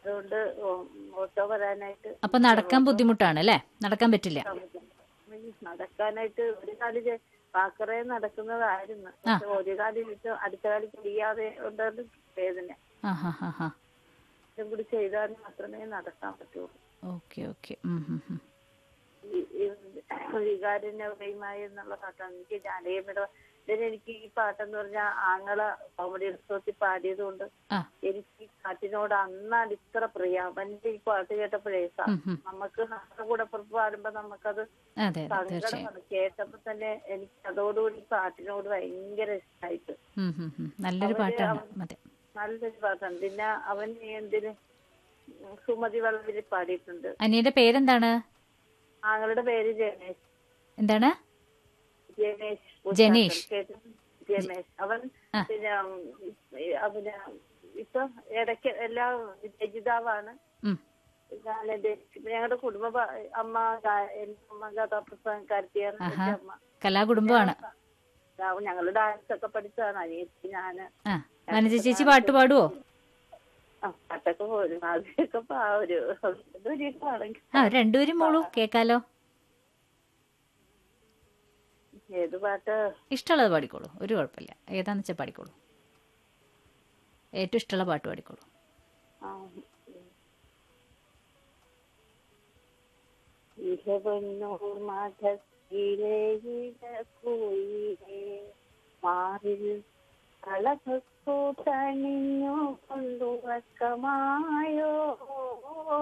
അതുകൊണ്ട് ഓട്ടോ വരാനായിട്ട് അപ്പൊ നടക്കാൻ ബുദ്ധിമുട്ടാണ് അല്ലേ നടക്കാൻ പറ്റില്ല നടക്കാനായിട്ട് ഒരു കാലി പാക്കറേ നടക്കുന്നതായിരുന്നു പക്ഷെ ഒരു കാലി വെച്ച് അടുത്ത കാലി ചെയ്യാതെ ഉണ്ടത് വേദന ആ ഹാ ഹാ ഹാ ഇതും കൂടി ചെയ്താൽ മാത്രമേ നടക്കാൻ പറ്റുള്ളൂ ഓക്കെ ഓക്കെ ഉം, ഉം, ഉം. ഈ- ഈ വികാരന്റെ വൈമായി എന്നുള്ള പാട്ടാണ് എനിക്ക് ജാനകിയമ്മയുടെ ഇതിന് എനിക്ക് ഈ പാട്ടെന്ന് പറഞ്ഞാൽ ആങ്ങള കോമഡി ഉത്സവത്തിൽ പാടിയത് കൊണ്ട് ആ എനിക്ക് ഈ പാട്ടിനോട് അന്നാണ് ഇത്ര പ്രിയ അവന്റെ ഈ പാട്ട് കേട്ടപ്പോഴേ സ- ഉം, ഉം. നമുക്ക് നമ്മുടെ കൂടെ പുറത്ത് പാടുമ്പോ നമുക്കത് അതെ അതെ തീർച്ചയായും സങ്കടമാണ് കേട്ടപ്പോ തന്നെ എനിക്ക് അതോടുകൂടി ഈ പാട്ടിനോട് ഭയങ്കര ഇഷ്ടമായിട്ട് ഉം, ഉം, ഉം. നല്ലൊരു പാട്ടാണ് അതെ നല്ലൊരു പാട്ടാണ് പിന്നെ അവൻ എന്തിന് സുമതി വളവിൽ പാടിയിട്ടുണ്ട് അനിയന്റെ പേരെന്താണ് ആങ്ങളുടെ പേര് രമേശ് എന്താണ് ജനേഷ് ജനേഷ്. കേട്ടു ജനേഷ് അവൻ ആ. പിന്നെ ഉം, അവന് ഇപ്പൊ ഇടയ്ക്ക് എല്ലാ രചിതാവാണ് ഉം. ഞാനെന്റെ ഞങ്ങളുടെ കുടുംബ പ- അമ്മ ഗാ- എന്റെ അമ്മ കഥാപ്രസംഗക്കാരത്തിയാണ് ആഹാ. എന്റെ അമ്മ കലാകുടുംബമാണ് ഞങ്ങൾ ഡാൻസ് ഒക്കെ പഠിച്ചതാണ് അനിയത്തി ഞാന് ആ വനജ ചേച്ചി പാട്ട് പാടുവോ ആ, പാട്ടൊക്കെ പോരും ആദ്യമൊക്കെ പാ ഒരു ആണെങ്കിൽ ആ രണ്ടുപേരും മോളൂ കേക്കാലോ ഏത് പാട്ട് ഇഷ്ടമുള്ളത് പാടിക്കോളൂ ഒരു കുഴപ്പമില്ല ഏതാന്ന് വെച്ചാൽ പാടിക്കോളൂ ഏറ്റവും ഇഷ്ടമുള്ള പാട്ട് പാടിക്കോളൂ ആ, ഇഹവന്നൂർ മഠത്തിലെ ഇടക്കുയിലെ മാറിൽ കളകൂ തണിഞ്ഞു കൊണ്ടുറക്കമായോ